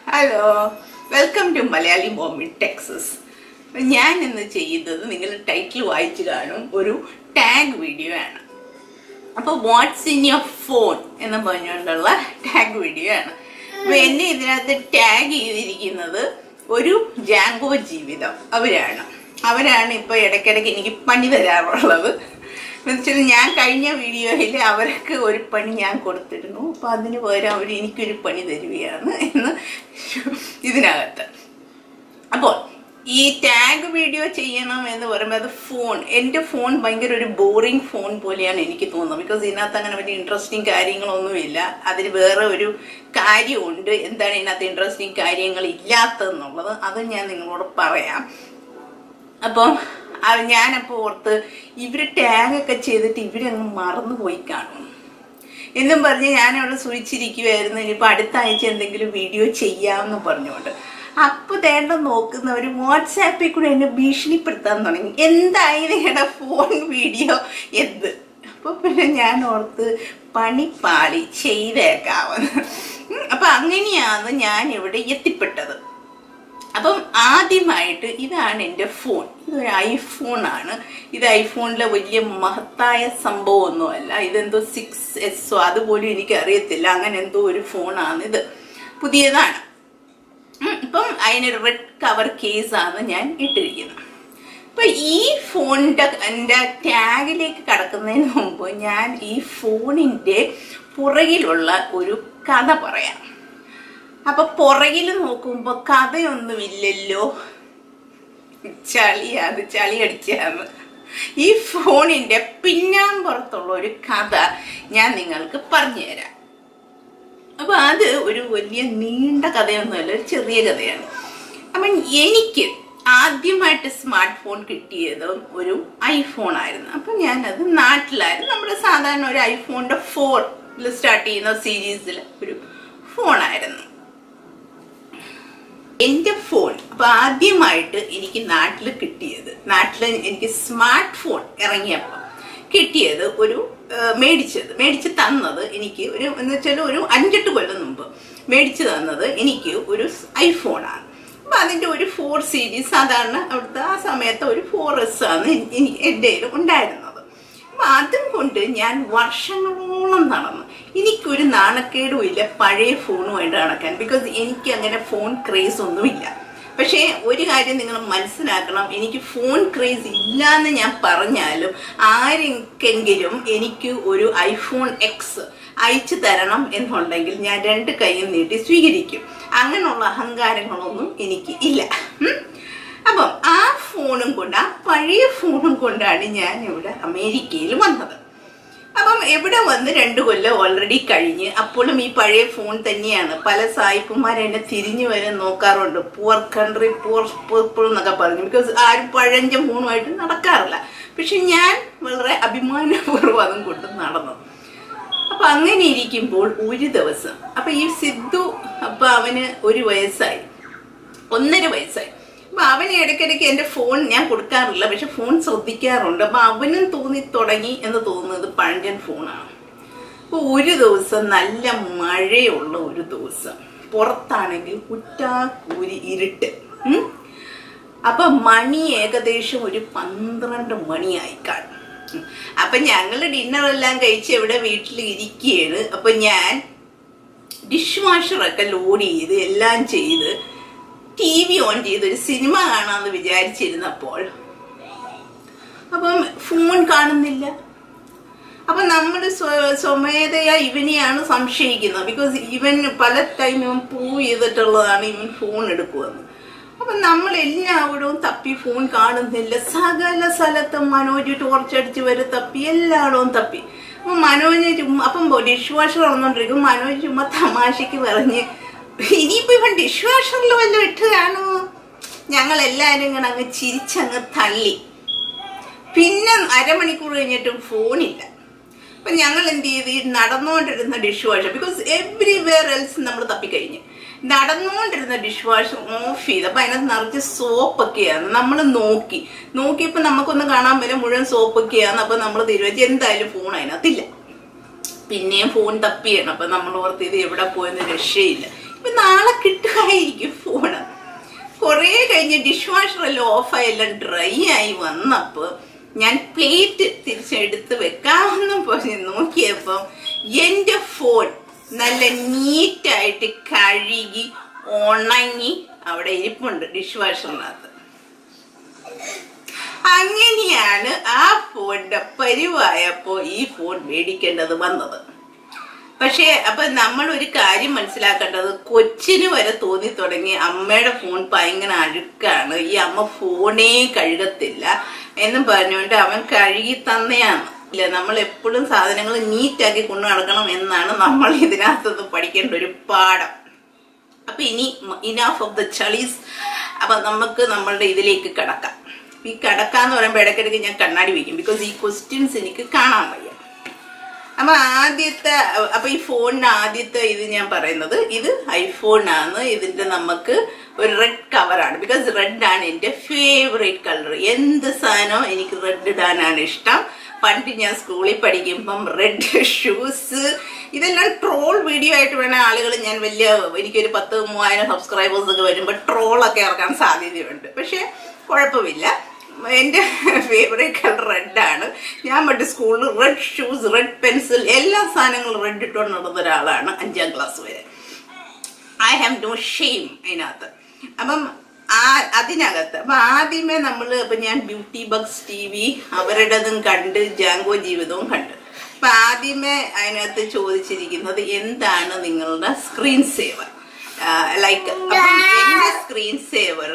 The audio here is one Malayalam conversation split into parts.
Hello welcome to Malayali Bombay Texas ഞാൻ ഇന്ന് ചെയ്യുന്നത് നിങ്ങൾ ടൈറ്റിൽ വായിച്ചു കാണും ഒരു ടാഗ് വീഡിയോ ആണ് അപ്പോൾ വാട്ട്സ് ഇൻ യുവർ ഫോൺ എന്ന് പറഞ്ഞുകൊണ്ടുള്ള ടാഗ് വീഡിയോ ആണ് അപ്പൊ എന്നെ ഇതിനകത്ത് ടാഗ് ചെയ്തിരിക്കുന്നത് ഒരു ജാങ്കോ ജീവിതം അവരാണ് അവരാണ് ഇപ്പൊ ഇടയ്ക്കിടയ്ക്ക് എനിക്ക് പണി തരാറുള്ളത് എന്നുവെച്ചാൽ ഞാൻ കഴിഞ്ഞ വീഡിയോയിൽ അവർക്ക് ഒരു പണി ഞാൻ കൊടുത്തിരുന്നു അപ്പൊ അതിന് പകരം അവർ എനിക്കൊരു പണി തരികയാണ് എന്ന് ഇതിനകത്ത് അപ്പോൾ ഈ ടാഗ് വീഡിയോ ചെയ്യണം എന്ന് പറയുമ്പോൾ അത് ഫോൺ എൻ്റെ ഫോൺ ഭയങ്കര ഒരു ബോറിങ് ഫോൺ പോലെയാണ് എനിക്ക് തോന്നുന്നത് ബിക്കോസ് ഇതിനകത്ത് അങ്ങനെ വലിയ ഇൻട്രസ്റ്റിംഗ് കാര്യങ്ങളൊന്നുമില്ല അതിന് വേറെ ഒരു കാര്യമുണ്ട് എന്താണ് ഇതിനകത്ത് ഇൻട്രസ്റ്റിംഗ് കാര്യങ്ങൾ ഇല്ലാത്തതെന്നുള്ളത് അത് ഞാൻ നിങ്ങളോട് പറയാം അപ്പം അത് ഞാനപ്പോൾ ഓർത്ത് ഇവർ ടാഗൊക്കെ ചെയ്തിട്ട് ഇവരങ്ങ് മറന്നുപോയി കാണും എന്നും പറഞ്ഞ് ഞാനവിടെ സൂചിച്ചിരിക്കുമായിരുന്നു ഇനിയിപ്പോൾ അടുത്ത ആഴ്ച എന്തെങ്കിലും വീഡിയോ ചെയ്യാമെന്ന് പറഞ്ഞുകൊണ്ട് അപ്പോൾ തേണ്ട നോക്കുന്നവർ വാട്സാപ്പിൽ കൂടെ എന്നെ ഭീഷണിപ്പെടുത്താൻ തുടങ്ങി എന്തായി നിങ്ങളുടെ ഫോൺ വീഡിയോ എന്ത് അപ്പോൾ പിന്നെ ഞാൻ ഓർത്ത് പണിപ്പാളി ചെയ്തേക്കാമെന്ന് അപ്പം അങ്ങനെയാണ് ഞാൻ ഇവിടെ എത്തിപ്പെട്ടത് അപ്പം ആദ്യമായിട്ട് ഇതാണ് എൻ്റെ ഫോൺ ഇതൊരു ഐഫോണാണ് ഇത് ഐഫോണിലെ വലിയ മഹത്തായ സംഭവമൊന്നുമല്ല ഇതെന്തോ സിക്സ് എസ്സോ അതുപോലും എനിക്ക് അറിയത്തില്ല അങ്ങനെ എന്തോ ഒരു ഫോണാണ് ഇത് പുതിയതാണ് ഉം, ഇപ്പം അതിനൊരു റെഡ് കവർ കേസാണ് ഞാൻ ഇട്ടിരിക്കുന്നത് അപ്പൊ ഈ ഫോണിന്റെ എൻ്റെ ടാഗിലേക്ക് കടക്കുന്നതിന് മുമ്പ് ഞാൻ ഈ ഫോണിന്റെ പുറകിലുള്ള ഒരു കഥ പറയാം അപ്പൊ പുറകിൽ നോക്കുമ്പോ കഥയൊന്നുമില്ലല്ലോ ചളി അത് ചളി അടിച്ചാന്ന് ഈ ഫോണിന്റെ പിന്നാമ്പുറത്തുള്ള ഒരു കഥ ഞാൻ നിങ്ങൾക്ക് പറഞ്ഞുതരാം അപ്പൊ അത് ഒരു വലിയ നീണ്ട കഥയൊന്നുമല്ല ഒരു ചെറിയ കഥയാണ് അപ്പം എനിക്ക് ആദ്യമായിട്ട് സ്മാർട്ട് ഫോൺ കിട്ടിയത് ഒരു ഐഫോൺ ആയിരുന്നു അപ്പം ഞാനത് നാട്ടിലായിരുന്നു നമ്മുടെ സാധാരണ ഒരു ഐഫോണിന്റെ ഫോറിൽ സ്റ്റാർട്ട് ചെയ്യുന്ന സീരീസിൽ ഒരു ഫോണായിരുന്നു എൻ്റെ ഫോൺ അപ്പൊ ആദ്യമായിട്ട് എനിക്ക് നാട്ടിൽ കിട്ടിയത് നാട്ടിൽ എനിക്ക് സ്മാർട്ട് ഫോൺ ഇറങ്ങിയപ്പോൾ കിട്ടിയത് ഒരു ആ, മേടിച്ചത് മേടിച്ച് തന്നത് എനിക്ക് ഒരു എന്ന് വെച്ചാൽ ഒരു അഞ്ചെട്ട് കൊല്ലം മുമ്പ് മേടിച്ചു തന്നത് എനിക്ക് ഒരു ഐഫോണാണ് അപ്പൊ അതിന്റെ ഒരു ഫോർ സീരീസ് സാധാരണ അവിടുത്തെ ആ സമയത്ത് ഒരു ഫോർ എസ് ആണ് എനിക്ക് എൻ്റെ കയ്യിൽ ഉണ്ടായിരുന്നത് അപ്പൊ അതും കൊണ്ട് ഞാൻ വർഷങ്ങളോളം നടന്നു എനിക്കൊരു നാണക്കേടും ഇല്ല പഴയ ഫോണുമായിട്ട് നടക്കാൻ ബിക്കോസ് എനിക്ക് അങ്ങനെ ഫോൺ ക്രേസ് ഒന്നുമില്ല പക്ഷേ ഒരു കാര്യം നിങ്ങൾ മനസ്സിലാക്കണം എനിക്ക് ഫോൺ ക്രേസ് ഇല്ല എന്ന് ഞാൻ പറഞ്ഞാലും ആരെങ്കിലും എനിക്ക് ഒരു ഐഫോൺ എക്സ് അയച്ചു തരണം എന്നുണ്ടെങ്കിൽ ഞാൻ രണ്ട് കൈയും നീട്ടി സ്വീകരിക്കും അങ്ങനെയുള്ള അഹങ്കാരങ്ങളൊന്നും എനിക്ക് ഇല്ല ഉം. അപ്പം ആ ഫോണും കൊണ്ട് ആ പഴയ ഫോണും കൊണ്ടാണ് ഞാൻ ഇവിടെ അമേരിക്കയിൽ വന്നത് അപ്പം ഇവിടെ വന്ന് രണ്ട് കൊല്ലം ഓൾറെഡി കഴിഞ്ഞ് അപ്പോഴും ഈ പഴയ ഫോൺ തന്നെയാണ് പല സായിപ്പുമാർ എന്നെ തിരിഞ്ഞു വരെ നോക്കാറുണ്ട് പുവർ കൺട്രി പുവർ പീപ്പിൾ എന്നൊക്കെ പറഞ്ഞു ബിക്കോസ് ആരും പഴഞ്ച ഫോണുമായിട്ട് നടക്കാറില്ല പക്ഷെ ഞാൻ വളരെ അഭിമാനപൂർവ്വം അതും കൊണ്ട് നടന്നു അപ്പൊ അങ്ങനെ ഇരിക്കുമ്പോൾ ഒരു ദിവസം അപ്പൊ ഈ സിദ്ധു അപ്പൊ അവന് ഒരു വയസ്സായി ഒന്നര വയസ്സായി അപ്പൊ അവന് ഇടയ്ക്കിടയ്ക്ക് എന്റെ ഫോൺ ഞാൻ കൊടുക്കാറില്ല പക്ഷെ ഫോൺ ശ്രദ്ധിക്കാറുണ്ട് അപ്പൊ അവനും തോന്നി തുടങ്ങി എന്ന് തോന്നുന്നത് പഴഞ്ചൻ ഫോണാണ് അപ്പൊ ഒരു ദിവസം നല്ല മഴയുള്ള ഒരു ദിവസം പുറത്താണെങ്കിൽ കുറ്റാക്കൂരി ഇരുട്ട് ഉം. അപ്പൊ മണി ഏകദേശം ഒരു പന്ത്രണ്ട് മണിയായി കാണും ഉം. അപ്പൊ ഞങ്ങള് ഡിന്നർ എല്ലാം കഴിച്ച് ഇവിടെ വീട്ടിൽ ഇരിക്കുകയാണ് അപ്പൊ ഞാൻ ഡിഷ് വാഷറൊക്കെ ലോഡ് ചെയ്ത് എല്ലാം ചെയ്ത് ടി വി ഓൺ ചെയ്ത് ഒരു സിനിമ കാണാമെന്ന് വിചാരിച്ചിരുന്നപ്പോൾ അപ്പം ഫോൺ കാണുന്നില്ല അപ്പൊ നമ്മൾ സ്വമേധയാ ഇവനെയാണ് സംശയിക്കുന്നത് ബിക്കോസ് ഇവൻ പല ടൈം ഇവൻ പ്രൂവ് ചെയ്തിട്ടുള്ളതാണ് ഇവൻ ഫോൺ എടുക്കുമെന്ന് അപ്പൊ നമ്മൾ എല്ലാവരും തപ്പി ഫോൺ കാണുന്നില്ല സകല സ്ഥലത്തും മനോജ് ടോർച്ച് അടിച്ച് വരെ തപ്പി എല്ലായിടവും തപ്പി അപ്പൊ മനോജ് ചുമ്മാ അപ്പം ഡിഷ് വാഷർ വന്നോണ്ടിരിക്കും മനോജ് ചുമ്മാ തമാശക്ക് പറഞ്ഞ് ഇനിയിപ്പോ ഇവൻ ഡിഷ് വാഷറിൽ വല്ലതും ഇട്ട് കാണുമോ ഞങ്ങൾ എല്ലാവരും ഇങ്ങനെ അങ്ങ് ചിരിച്ചങ്ങ് തള്ളി പിന്നെ അരമണിക്കൂർ കഴിഞ്ഞിട്ടും ഫോണില്ല അപ്പൊ ഞങ്ങൾ എന്ത് ചെയ്ത് ഈ നടന്നുകൊണ്ടിരുന്ന dishwasher because everywhere else നമ്മൾ തപ്പിക്കഴിഞ്ഞ് നടന്നുകൊണ്ടിരുന്ന ഡിഷ് വാഷർ ഓഫ് ചെയ്ത് അപ്പൊ അതിനകത്ത് നിറച്ച് സോപ്പൊക്കെയാണ് നമ്മൾ നോക്കി നോക്കിയപ്പോ നമുക്കൊന്നും കാണാൻ പറ്റില്ല മുഴുവൻ സോപ്പൊക്കെയാണ് അപ്പൊ നമ്മൾ തീരുമാനിച്ചു എന്തായാലും ഫോൺ അതിനകത്തില്ല പിന്നെയും ഫോൺ തപ്പിയാണ് അപ്പൊ നമ്മൾ ഓർത്ത് ഇത് എവിടെ പോയെന്ന് രക്ഷയില്ല ഇപ്പൊ നാളെ കിട്ടുക കഴിഞ്ഞ് ഡിഷ് വാഷർ എല്ലാം ഓഫായി എല്ലാം ഡ്രൈ ആയി വന്നപ്പോൾ ഞാൻ പ്ലേറ്റ് തിരിച്ചെടുത്ത് വെക്കാമെന്നും പറഞ്ഞ് നോക്കിയപ്പം എൻ്റെ ഫോൺ നല്ല നീറ്റായിട്ട് കഴുകി ഉണങ്ങി അവിടെ ഇരിപ്പുണ്ട് ഡിഷ് വാഷറിനകത്ത് അങ്ങനെയാണ് ആ ഫോണിന്റെ പരിവായപ്പോ ഈ ഫോൺ മേടിക്കേണ്ടത് വന്നത് പക്ഷേ അപ്പൊ നമ്മൾ ഒരു കാര്യം മനസ്സിലാക്കേണ്ടത് കൊച്ചിന് വരെ തോന്നി തുടങ്ങി അമ്മയുടെ ഫോൺ ഭയങ്കര അഴുക്കാണ് ഈ അമ്മ ഫോണേ കഴുകത്തില്ല എന്നും പറഞ്ഞുകൊണ്ട് അവൻ കഴുകി തന്നെയാണ് ഇല്ല നമ്മൾ എപ്പോഴും സാധനങ്ങൾ നീറ്റാക്കി കൊണ്ടു നടക്കണം എന്നാണ് നമ്മൾ ഇതിനകത്തുനിന്ന് പഠിക്കേണ്ട ഒരു പാഠം അപ്പൊ ഇനി ഇനാഫ് ഓഫ് ദ ചളീസ് അപ്പൊ നമുക്ക് നമ്മളുടെ ഇതിലേക്ക് കടക്കാം ഈ കടക്കാന്ന് പറയുമ്പോൾ ഇടയ്ക്കിടയ്ക്ക് ഞാൻ കണ്ണാടി വയ്ക്കും ബിക്കോസ് ഈ ക്വസ്റ്റ്യൻസ് എനിക്ക് കാണാൻ വയ്യ അപ്പൊ ആദ്യത്തെ അപ്പൊ ഈ ഫോണിന് ആദ്യത്തെ ഇത് ഞാൻ പറയുന്നത് ഇത് ഐഫോൺ ആണ് ഇതിന്റെ നമുക്ക് ഒരു റെഡ് കവറാണ് ബിക്കോസ് റെഡ് ആണ് എന്റെ ഫേവറേറ്റ് കളർ എന്ത് സാധനവും എനിക്ക് റെഡ് ഇടാനാണ് ഇഷ്ടം പണ്ട് ഞാൻ സ്കൂളിൽ പഠിക്കുമ്പം റെഡ് ഷൂസ് ഇതെല്ലാം ട്രോൾ വീഡിയോ ആയിട്ട് വേണ ആളുകൾ ഞാൻ വലിയ എനിക്കൊരു പത്ത് മൂവായിരം സബ്സ്ക്രൈബേഴ്സ് ഒക്കെ വരുമ്പോൾ ട്രോളൊക്കെ ഇറക്കാൻ സാധ്യതയുണ്ട് പക്ഷെ കുഴപ്പമില്ല എൻ്റെ ഫേവറേറ്റ് കളർ റെഡാണ് ഞാൻ പണ്ട് സ്കൂളിൽ റെഡ് ഷൂസ് റെഡ് പെൻസിൽ എല്ലാ സാധനങ്ങളും റെഡ് ഇട്ടുകൊണ്ട് നടന്ന ഒരാളാണ് അഞ്ചാം ക്ലാസ് വരെ ഐ ഹാവ് നോ ഷെയിം അതിനകത്ത് അപ്പം ആ അതിനകത്ത് അപ്പൊ ആദ്യമേ നമ്മൾ ഇപ്പൊ ഞാൻ ബ്യൂട്ടി ബഗ്സ് ടി വി അവരുടേതും കണ്ട് ജാങ്കോ ജീവിതവും കണ്ട് അപ്പൊ ആദ്യമേ അതിനകത്ത് ചോദിച്ചിരിക്കുന്നത് എന്താണ് നിങ്ങളുടെ സ്ക്രീൻ സേവർ ലൈക്ക് എന്റെ സ്ക്രീൻ സേവർ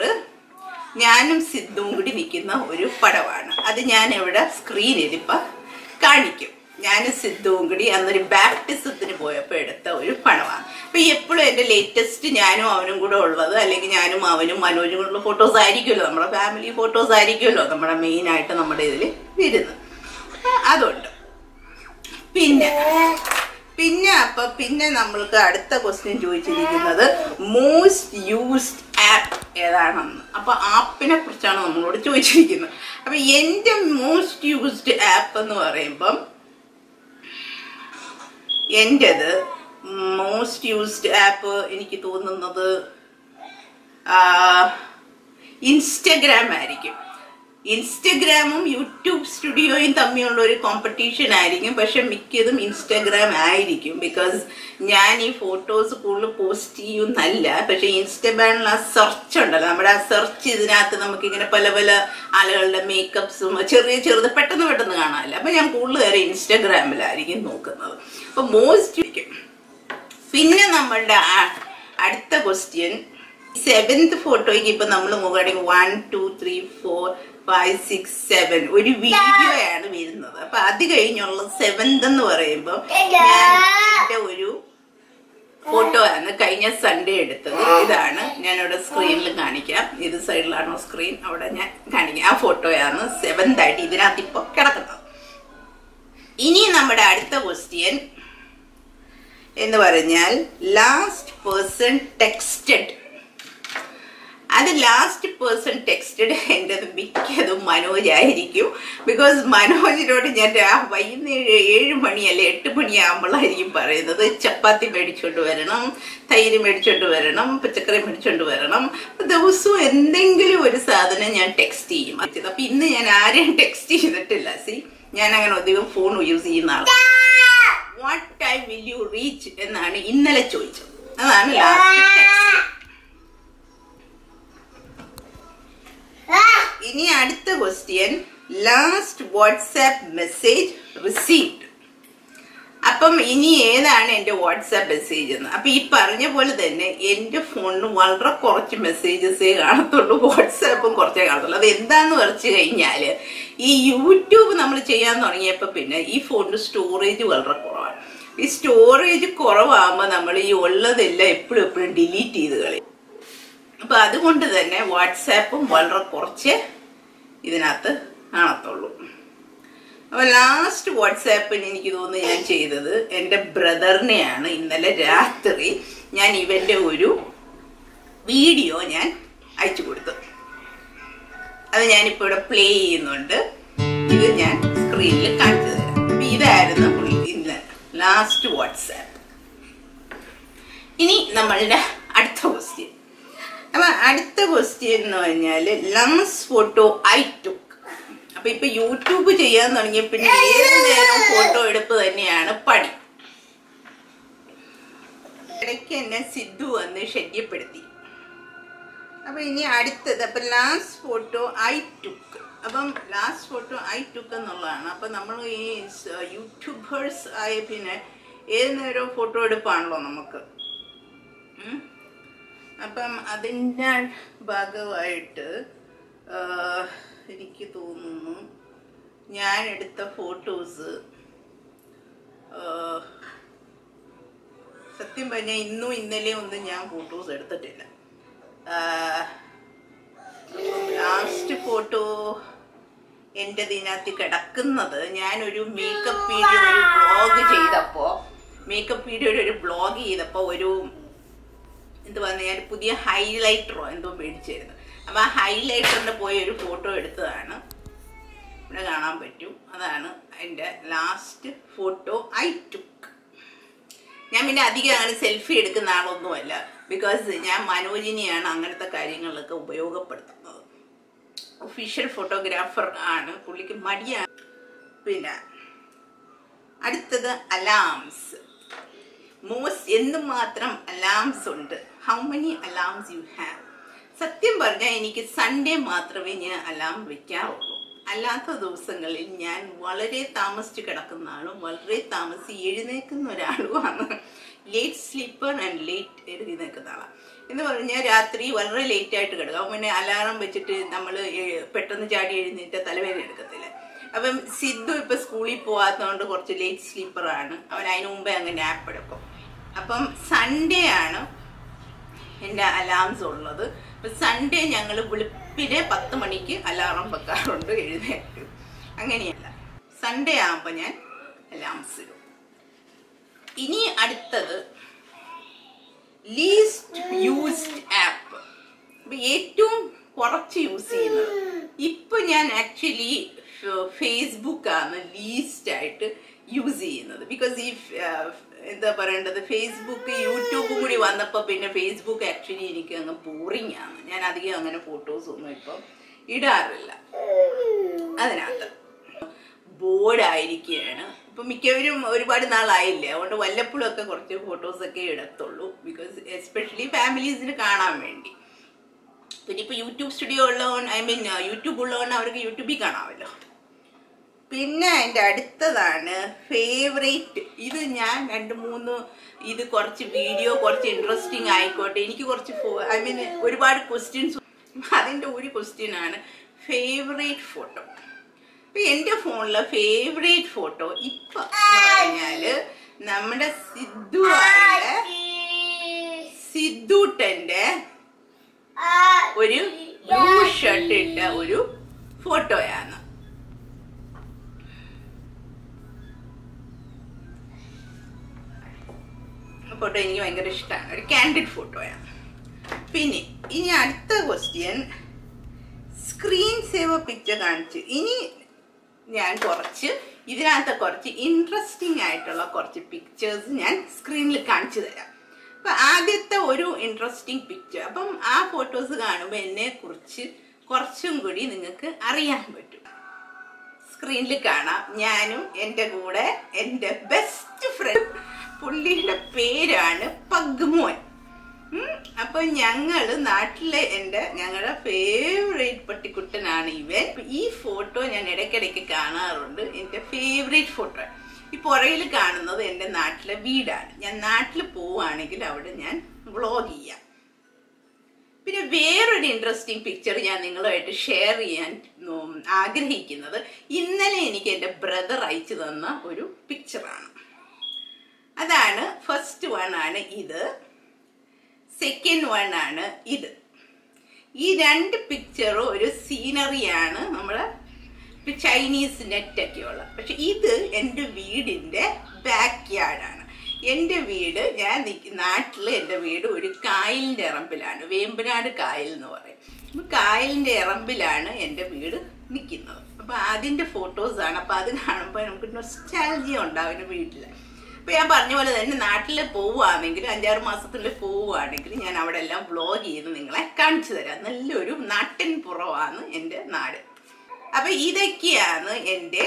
ഞാനും സിദ്ധുവും കൂടി നിൽക്കുന്ന ഒരു പടമാണ് അത് ഞാൻ ഇവിടെ സ്ക്രീനിൽ ഇപ്പൊ കാണിക്കും ഞാനും സിദ്ധുവും കൂടി അന്നൊരു ബാപ്റ്റിസത്തിന് പോയപ്പോൾ എടുത്ത ഒരു പടമാണ് അപ്പൊ എപ്പോഴും എന്റെ ലേറ്റസ്റ്റ് ഞാനും അവനും കൂടെ ഉള്ളത് അല്ലെങ്കിൽ ഞാനും അവനും മനോജും കൂടെ ഫോട്ടോസ് ആയിരിക്കുമല്ലോ നമ്മുടെ ഫാമിലി ഫോട്ടോസ് ആയിരിക്കുമല്ലോ നമ്മുടെ മെയിൻ ആയിട്ട് നമ്മുടെ ഇതിൽ വരുന്നത് അതുണ്ട് പിന്നെ പിന്നെ അപ്പൊ പിന്നെ നമ്മൾക്ക് അടുത്ത ക്വസ്റ്റ്യൻ ചോദിച്ചിരിക്കുന്നത് മോസ്റ്റ് യൂസ്ഡ് ആപ്പ് ഏതാണെന്ന് അപ്പൊ ആപ്പിനെ കുറിച്ചാണ് നമ്മളോട് ചോദിച്ചിരിക്കുന്നത് അപ്പൊ എന്റെ മോസ്റ്റ് യൂസ്ഡ് ആപ്പ് എന്ന് പറയുമ്പം എൻ്റെത് മോസ്റ്റ് യൂസ്ഡ് ആപ്പ് എനിക്ക് തോന്നുന്നത് ഇൻസ്റ്റഗ്രാം ആയിരിക്കും ഇൻസ്റ്റഗ്രാമും യൂട്യൂബ് സ്റ്റുഡിയോയും തമ്മിലുള്ള ഒരു കോമ്പറ്റീഷൻ ആയിരിക്കും പക്ഷെ മിക്കതും ഇൻസ്റ്റഗ്രാം ആയിരിക്കും ബിക്കോസ് ഞാൻ ഈ ഫോട്ടോസ് കൂടുതൽ പോസ്റ്റ് ചെയ്യുന്നല്ല പക്ഷെ ഇൻസ്റ്റഗ്രാമിൽ ആ സെർച്ച് ഉണ്ടല്ലോ നമ്മുടെ ആ സെർച്ച് ഇതിനകത്ത് നമുക്കിങ്ങനെ പല പല ആളുകളുടെ മേക്കപ്സും ചെറിയ ചെറുത് പെട്ടെന്ന് പെട്ടെന്ന് കാണാമല്ലോ അപ്പൊ ഞാൻ കൂടുതൽ നേരം ഇൻസ്റ്റഗ്രാമിലായിരിക്കും നോക്കുന്നത് അപ്പൊ മോസ്റ്റ് പിന്നെ നമ്മളുടെ അടുത്ത ക്വസ്റ്റ്യൻ സെവൻത് ഫോട്ടോയ്ക്ക് ഇപ്പൊ നമ്മൾ നോക്കുകയാണെങ്കിൽ one two three four five six seven ഒരു വീഡിയോ ആണ് വരുന്നത് അപ്പൊ അത് കഴിഞ്ഞുള്ള സെവൻത് എന്ന് പറയുമ്പോൾ എന്റെ ഒരു ഫോട്ടോ ആണ് കഴിഞ്ഞ സൺഡേ എടുത്തത് ഇതാണ് ഞാൻ ഇവിടെ സ്ക്രീനിൽ കാണിക്കാം ഇത് സൈഡിലാണോ സ്ക്രീൻ അവിടെ ഞാൻ കാണിക്കാം ആ ഫോട്ടോയാണ് സെവൻത് ആയിട്ട് ഇതിനകത്ത് ഇപ്പൊ കിടക്കുന്നത് ഇനി നമ്മുടെ അടുത്ത ക്വസ്റ്റ്യൻ എന്ന് പറഞ്ഞാൽ ലാസ്റ്റ് പേഴ്സൺ ടെക്സ്റ്റഡ് അത് ലാസ്റ്റ് പേഴ്സൺ ടെക്സ്റ്റഡ് എൻ്റെ മിക്കതും മനോജായിരിക്കും ബിക്കോസ് മനോജിനോട് ഞാൻ വൈകുന്നേരം ഏഴ് മണി അല്ലെ എട്ട് മണിയാകുമ്പോഴായിരിക്കും പറയുന്നത് ചപ്പാത്തി മേടിച്ചോണ്ട് വരണം തൈര് മേടിച്ചോണ്ട് വരണം പച്ചക്കറി മേടിച്ചോണ്ട് വരണം ദിവസവും എന്തെങ്കിലും ഒരു സാധനം ഞാൻ ടെക്സ്റ്റ് ചെയ്യും അപ്പൊ ഇന്ന് ഞാൻ ആരെയും ടെക്സ്റ്റ് ചെയ്തിട്ടില്ല സി ഞാൻ അങ്ങനെ അധികം ഫോൺ യൂസ് ചെയ്യുന്ന ആളാണ് what time will you reach എന്നാണ് ഇന്നലെ ചോദിച്ചത് അതാണ് ലാസ്റ്റ് ഇനി അടുത്ത question last WhatsApp message received അപ്പം ഇനി ഏതാണ് എൻ്റെ വാട്സാപ്പ് മെസ്സേജ് എന്ന് അപ്പൊ ഈ പറഞ്ഞ പോലെ തന്നെ എൻ്റെ ഫോണിന് വളരെ കുറച്ച് മെസ്സേജസേ കാണത്തുള്ളൂ വാട്സാപ്പും കുറച്ചേ കാണത്തുള്ളൂ അത് എന്താന്ന് വരച്ചു കഴിഞ്ഞാല് ഈ യൂട്യൂബ് നമ്മൾ ചെയ്യാൻ തുടങ്ങിയപ്പോൾ പിന്നെ ഈ ഫോണിന് സ്റ്റോറേജ് വളരെ കുറവാണ് ഈ സ്റ്റോറേജ് കുറവാകുമ്പോൾ നമ്മൾ ഈ ഉള്ളതെല്ലാം എപ്പോഴും എപ്പോഴും ഡിലീറ്റ് ചെയ്ത് കളയും അപ്പൊ അതുകൊണ്ട് തന്നെ വാട്സാപ്പും വളരെ കുറച്ച് ഇതിനകത്ത് കാണത്തുള്ളൂ അപ്പൊ ലാസ്റ്റ് വാട്സാപ്പിന് എനിക്ക് തോന്നുന്നു ഞാൻ ചെയ്തത് എൻ്റെ ബ്രദറിനെയാണ് ഇന്നലെ രാത്രി ഞാൻ ഇവന്റെ ഒരു വീഡിയോ ഞാൻ അയച്ചു കൊടുത്തു അത് ഞാനിപ്പോ ഇവിടെ പ്ലേ ചെയ്യുന്നുണ്ട് ഇത് ഞാൻ സ്ക്രീനിൽ കാണിച്ചു തരാം അപ്പൊ ഇതായിരുന്നു പുള്ളി ഇന്ന് ലാസ്റ്റ് വാട്സാപ്പ് ഇനി നമ്മളുടെ അടുത്ത ക്വസ്റ്റ്യൻ അപ്പൊ അടുത്ത ക്വസ്റ്റ്യൻ എന്ന് പറഞ്ഞാല് ലാസ്റ്റ് ഫോട്ടോ ഐ ടുക്ക് അപ്പൊ ഇപ്പൊ യൂട്യൂബ് ചെയ്യാൻ തുടങ്ങിയ പിന്നെ ഏത് നേരം ഫോട്ടോ എടുപ്പ് തന്നെയാണ് പണി ഇടയ്ക്ക് എന്നെ സിദ്ധു വന്ന് ശല്യപ്പെടുത്തി അപ്പൊ ഇനി അടുത്തത് അപ്പൊ ലാസ്റ്റ് ഫോട്ടോ ഐ ടുക്ക് അപ്പം ലാസ്റ്റ് ഫോട്ടോ ഐ ടുക്ക് എന്നുള്ളതാണ് അപ്പൊ നമ്മൾ ഈ യൂട്യൂബേഴ്സ് ആയ പിന്നെ ഏത് നേരവും ഫോട്ടോ എടുപ്പാണല്ലോ നമുക്ക് ഉം. അപ്പം അതിൻ്റെ ഭാഗമായിട്ട് ആ, എനിക്ക് തോന്നുന്നു ഞാൻ എടുത്ത ഫോട്ടോസ് സത്യം പറഞ്ഞാൽ ഇന്നും ഇന്നലെയും ഒന്നും ഞാൻ ഫോട്ടോസ് എടുത്തിട്ടില്ല ലാസ്റ്റ് ഫോട്ടോ എൻ്റെ ഇതിനകത്ത് കിടക്കുന്നത് ഞാനൊരു മേക്കപ്പ് വീഡിയോ ഒരു ബ്ലോഗ് ചെയ്തപ്പോൾ മേക്കപ്പ് വീഡിയോയുടെ ഒരു ബ്ലോഗ് ചെയ്തപ്പോൾ ഒരു എന്തുവാ ഞാൻ പുതിയ ഹൈലൈറ്ററോ എന്തോ മേടിച്ചായിരുന്നു അപ്പം ആ ഹൈലൈറ്ററിൻ്റെ പോയി ഒരു ഫോട്ടോ എടുത്തതാണ് ഇവിടെ കാണാൻ പറ്റും അതാണ് എൻ്റെ ലാസ്റ്റ് ഫോട്ടോ ഐ ടുക്ക് ഞാൻ പിന്നെ അധികം അങ്ങനെ സെൽഫി എടുക്കുന്ന ആളൊന്നുമല്ല ബിക്കോസ് ഞാൻ മനോജിനെയാണ് അങ്ങനത്തെ കാര്യങ്ങളിലൊക്കെ ഉപയോഗപ്പെടുത്തുന്നത് ഒഫീഷ്യൽ ഫോട്ടോഗ്രാഫർ ആണ് പുള്ളിക്ക് മടിയാണ് പിന്നെ അടുത്തത് അലാംസ് മോസ്റ്റ് എന്തും മാത്രം അലാംസ് ഉണ്ട് how many alarms you have സത്യം പറഞ്ഞാൽ എനിക്ക് സൺഡേ മാത്രമേ ഞാൻ അലാം വെക്കാറുള്ളൂ അല്ലാത്ത ദിവസങ്ങളിൽ ഞാൻ വളരെ താമസിച്ച് കിടക്കുന്ന ആളും വളരെ താമസിച്ച് എഴുന്നേക്കുന്ന ഒരാളുമാണ് ലേറ്റ് സ്ലീപ്പർ ആൻഡ് ലേറ്റ് എഴുന്നേക്കുന്ന ആളാണ് എന്ന് പറഞ്ഞാൽ രാത്രി വളരെ ലേറ്റ് ആയിട്ട് കിടക്കും അപ്പം പിന്നെ അലാറം വെച്ചിട്ട് നമ്മൾ പെട്ടെന്ന് ചാടി എഴുന്നേറ്റ് തലവേദന എടുക്കത്തില്ല അപ്പം സിദ്ധു ഇപ്പൊ സ്കൂളിൽ പോവാത്തതുകൊണ്ട് കുറച്ച് ലേറ്റ് സ്ലീപ്പറാണ് അവൻ അതിന് മുമ്പേ അങ്ങ് നാപ്പ് എടുക്കും അപ്പം സൺഡേ ആണ് എൻ്റെ അലാംസ് ഉള്ളത് അപ്പം സൺഡേ ഞങ്ങൾ വെളുപ്പിനെ പത്ത് മണിക്ക് അലാറം വെക്കാറുണ്ട് എഴുന്നേറ്റ് അങ്ങനെയല്ല സൺഡേ ആകുമ്പോൾ ഞാൻ അലാംസ് ഇടും ഇനി അടുത്തത് ലീസ്റ്റ് യൂസ്ഡ് ആപ്പ് അപ്പൊ ഏറ്റവും കുറച്ച് യൂസ് ചെയ്യുന്നത് ഇപ്പൊ ഞാൻ ആക്ച്വലി ഫേസ്ബുക്ക് ആണ് ലീസ്റ്റ് ആയിട്ട് യൂസ് ചെയ്യുന്നത് ബിക്കോസ് ഈ ഫ- എന്താ പറയേണ്ടത് ഫേസ്ബുക്ക് യൂട്യൂബും കൂടി വന്നപ്പോൾ പിന്നെ ഫേസ്ബുക്ക് ആക്ച്വലി എനിക്ക് അങ്ങ് ബോറിംഗ് ആണ് ഞാൻ അധികം അങ്ങനെ ഫോട്ടോസ് ഒന്നും ഇപ്പം ഇടാറില്ല അതിനകത്ത് ബോർഡായിരിക്കുകയാണ് ഇപ്പൊ മിക്കവരും ഒരുപാട് നാളായില്ലേ അതുകൊണ്ട് വല്ലപ്പോഴും ഒക്കെ കുറച്ച് ഫോട്ടോസ് ഒക്കെ എടുത്തുള്ളൂ ബിക്കോസ് എസ്പെഷ്യലി ഫാമിലീസിന് കാണാൻ വേണ്ടി പിന്നെ ഇപ്പൊ യൂട്യൂബ് സ്റ്റുഡിയോ ഉള്ളതുകൊണ്ട് ഐ മീൻ യൂട്യൂബ് ഉള്ളതുകൊണ്ട് അവർക്ക് യൂട്യൂബിൽ കാണാമല്ലോ പിന്നെ അതിൻ്റെ അടുത്തതാണ് ഫേവറേറ്റ് ഇത് ഞാൻ രണ്ട് മൂന്ന് ഇത് കുറച്ച് വീഡിയോ കുറച്ച് ഇൻട്രസ്റ്റിംഗ് ആയിക്കോട്ടെ എനിക്ക് കുറച്ച് ഐ മീൻ ഒരുപാട് ക്വസ്റ്റ്യൻസ് അതിൻ്റെ ഒരു ക്വസ്റ്റ്യൻ ആണ് ഫേവറേറ്റ് ഫോട്ടോ അപ്പൊ എൻ്റെ ഫോണിലെ ഫേവറേറ്റ് ഫോട്ടോ ഇപ്പൊ എന്ന് പറഞ്ഞാല് നമ്മുടെ സിദ്ധുവായ സിദ്ധൂട്ടന്റെ ഒരു ബ്ലൂ ഷർട്ട് ഇട്ട ഒരു ഫോട്ടോയാണ് ഫോട്ടോ എനിക്ക് ഭയങ്കര ഇഷ്ടമാണ് ഒരു കാൻഡിഡ് ഫോട്ടോയാണ് പിന്നെ ഇനി അടുത്ത ക്വസ്റ്റ്യൻ സ്ക്രീൻ സേവർ പിക്ചർ കാണിച്ചു ഇനി ഞാൻ കുറച്ച് ഇതിനകത്ത് കുറച്ച് ഇൻട്രസ്റ്റിംഗ് ആയിട്ടുള്ള കുറച്ച് പിക്ചേഴ്സ് ഞാൻ സ്ക്രീനിൽ കാണിച്ചു തരാം അപ്പൊ ആദ്യത്തെ ഒരു ഇൻട്രസ്റ്റിംഗ് പിക്ചർ അപ്പം ആ ഫോട്ടോസ് കാണുമ്പോൾ എന്നെ കുറിച്ച് കുറച്ചും കൂടി നിങ്ങൾക്ക് അറിയാൻ പറ്റും സ്ക്രീനിൽ കാണാം ഞാനും എൻ്റെ കൂടെ എൻ്റെ ബെസ്റ്റ് ഫ്രണ്ട് പുള്ളിയുടെ പേരാണ് പഗ്മോൻ ഉം, അപ്പൊ ഞങ്ങള് നാട്ടിലെ എൻ്റെ ഞങ്ങളുടെ ഫേവറേറ്റ് പട്ടിക്കുട്ടനാണ് ഇവൻ ഈ ഫോട്ടോ ഞാൻ ഇടയ്ക്കിടയ്ക്ക് കാണാറുണ്ട് എൻ്റെ ഫേവറേറ്റ് ഫോട്ടോ ഈ പുറകിൽ കാണുന്നത് എൻ്റെ നാട്ടിലെ വീടാണ് ഞാൻ നാട്ടിൽ പോവുകയാണെങ്കിൽ അവിടെ ഞാൻ വ്ളോഗ് ചെയ്യാം പിന്നെ വേറൊരു ഇൻട്രസ്റ്റിംഗ് പിക്ചർ ഞാൻ നിങ്ങളുമായിട്ട് ഷെയർ ചെയ്യാൻ ഉം, ആഗ്രഹിക്കുന്നത് ഇന്നലെ എനിക്ക് എൻ്റെ ബ്രദർ അയച്ചു തന്ന ഒരു പിക്ചറാണ് അതാണ് ഫസ്റ്റ് വൺ ആണ് ഇത് സെക്കൻഡ് വൺ ആണ് ഇത് ഈ രണ്ട് പിക്ചറും ഒരു സീനറിയാണ് നമ്മുടെ ഇപ്പൊ ചൈനീസ് നെറ്റൊക്കെ ഉള്ള പക്ഷെ ഇത് എൻ്റെ വീടിൻ്റെ ബാക്ക് യാർഡാണ് എൻ്റെ വീട് ഞാൻ നിൽക്കുന്ന നാട്ടിൽ എൻ്റെ വീട് ഒരു കായലിൻ്റെ ഇറമ്പിലാണ് വേമ്പനാട് കായൽ എന്ന് പറയും അപ്പൊ കായലിൻ്റെ ഇറമ്പിലാണ് എൻ്റെ വീട് നിൽക്കുന്നത് അപ്പൊ അതിൻ്റെ ഫോട്ടോസാണ് അപ്പൊ അത് കാണുമ്പോൾ നമുക്ക് നൊസ്റ്റാലജിയ ഉണ്ടാവും എൻ്റെ വീട്ടിൽ ഇപ്പൊ ഞാൻ പറഞ്ഞ പോലെ തന്നെ നാട്ടിൽ പോവുകയാണെങ്കിൽ അഞ്ചാറ് മാസത്തിനുള്ളിൽ പോവുകയാണെങ്കിൽ ഞാൻ അവിടെ എല്ലാം വ്ളോഗ് ചെയ്ത് നിങ്ങളെ കാണിച്ചു തരാം നല്ലൊരു നാട്ടിൻ പുറമാണ് എൻ്റെ നാട് അപ്പൊ ഇതൊക്കെയാണ് എൻ്റെ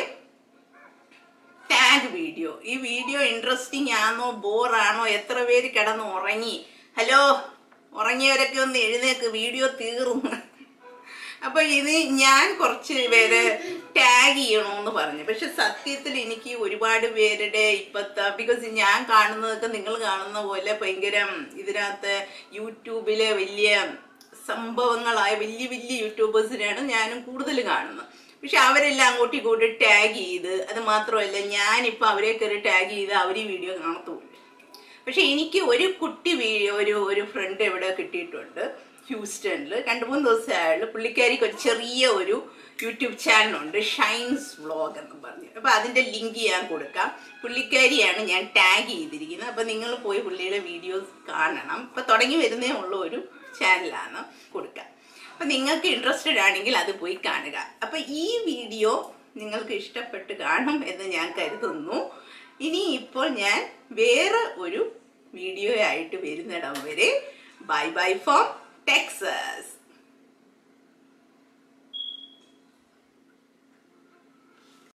ടാഗ് വീഡിയോ ഈ വീഡിയോ ഇൻട്രസ്റ്റിംഗ് ആണോ ബോറാണോ എത്ര പേര് കിടന്ന് ഉറങ്ങി ഹലോ ഉറങ്ങിയവരൊക്കെ ഒന്ന് എഴുന്നേക്ക് വീഡിയോ തീർന്നു അപ്പൊ ഇത് ഞാൻ കുറച്ച് പേര് ടാഗ് ചെയ്യണമെന്ന് പറഞ്ഞു പക്ഷെ സത്യത്തിൽ എനിക്ക് ഒരുപാട് പേരുടെ ഇപ്പത്തെ ബിക്കോസ് ഞാൻ കാണുന്നതൊക്കെ നിങ്ങൾ കാണുന്ന പോലെ ഭയങ്കര ഇതിനകത്ത് യൂട്യൂബിലെ വലിയ സംഭവങ്ങളായ വലിയ വലിയ യൂട്യൂബേഴ്സിനെയാണ് ഞാനും കൂടുതൽ കാണുന്നത് പക്ഷെ അവരെല്ലാം അങ്ങോട്ടും ഇങ്ങോട്ടും ടാഗ് ചെയ്ത് അത് മാത്രമല്ല ഞാനിപ്പോൾ അവരെ കയറി ടാഗ് ചെയ്ത് അവർ ഈ വീഡിയോ കാണത്തുള്ളൂ പക്ഷെ എനിക്ക് ഒരു കുട്ടി വീഡിയോ ഒരു ഒരു ഫ്രണ്ട് ഇവിടെ കിട്ടിയിട്ടുണ്ട് ഹ്യൂസ്റ്റണിൽ രണ്ട് മൂന്ന് ദിവസമായുള്ളൂ പുള്ളിക്കാരിക്ക് ഒരു ചെറിയ ഒരു യൂട്യൂബ് ചാനലുണ്ട് ഷൈൻസ് വ്ളോഗ് എന്ന് പറഞ്ഞു അപ്പോൾ അതിൻ്റെ ലിങ്ക് ഞാൻ കൊടുക്കാം പുള്ളിക്കാരിയാണ് ഞാൻ ടാഗ് ചെയ്തിരിക്കുന്നത് അപ്പോൾ നിങ്ങൾ പോയി പുള്ളിയുടെ വീഡിയോസ് കാണണം ഇപ്പോൾ തുടങ്ങി വരുന്നേ ഉള്ള ഒരു ചാനലാണ് കൊടുക്കാം അപ്പം നിങ്ങൾക്ക് ഇൻട്രസ്റ്റഡ് ആണെങ്കിൽ അത് പോയി കാണുക അപ്പം ഈ വീഡിയോ നിങ്ങൾക്ക് ഇഷ്ടപ്പെട്ട് കാണും എന്ന് ഞാൻ കരുതുന്നു ഇനി ഇപ്പോൾ ഞാൻ വേറെ ഒരു വീഡിയോ ആയിട്ട് വരുന്നിടം വരെ ബൈ ബൈ ഫോം ടെക്സ്